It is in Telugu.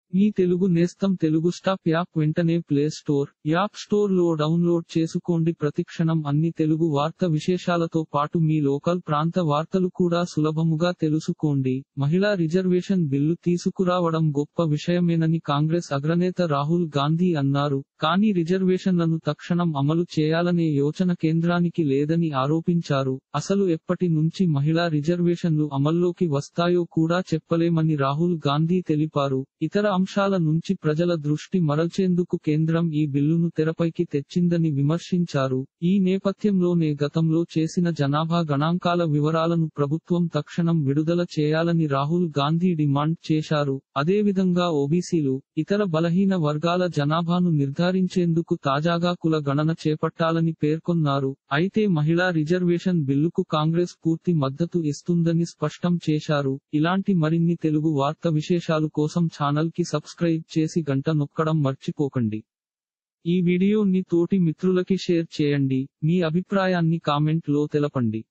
మీ తెలుగు నేస్తం తెలుగు స్టాప్ యాప్ వెంటనే ప్లే స్టోర్ యాప్ స్టోర్ లో డౌన్లోడ్ చేసుకోండి ప్రతిక్షణం అన్ని తెలుగు వార్త విశేషాలతో పాటు మీ లోకల్ ప్రాంత వార్తలు కూడా సులభముగా తెలుసుకోండి మహిళా రిజర్వేషన్ బిల్లు తీసుకురావడం గొప్ప విషయమేనని కాంగ్రెస్ అగ్రనేత రాహుల్ గాంధీ అన్నారు కానీ రిజర్వేషన్లను తక్షణం అమలు చేయాలనే యోచన కేంద్రానికి లేదని ఆరోపించారు అసలు ఎప్పటి నుంచి మహిళా రిజర్వేషన్లు అమల్లోకి వస్తాయో కూడా చెప్పలేమని రాహుల్ గాంధీ తెలిపారు ఇతర అంశాల నుంచి ప్రజల దృష్టి మరల్చేందుకు కేంద్రం ఈ బిల్లును తెరపైకి తెచ్చిందని విమర్శించారు ఈ నేపథ్యంలోనే గతంలో చేసిన జనాభా గణాంకాల వివరాలను ప్రభుత్వం తక్షణం విడుదల చేయాలని రాహుల్ గాంధీ డిమాండ్ చేశారు అదేవిధంగా ఓబీసీలు ఇతర బలహీన వర్గాల జనాభాను నిర్ధారించేందుకు తాజాగా కుల గణన చేపట్టాలని పేర్కొన్నారు అయితే మహిళా రిజర్వేషన్ బిల్లుకు కాంగ్రెస్ పూర్తి మద్దతు ఇస్తుందని స్పష్టం చేశారు ఇలాంటి మరిన్ని తెలుగు వార్త విశేషాలు కోసం ఛానల్ కి సబ్స్క్రైబ్ చేసి గంట నొక్కడం మర్చిపోకండి ఈ వీడియోని తోటి మిత్రులకి షేర్ చేయండి మీ అభిప్రాయాన్ని కామెంట్ లో తెలపండి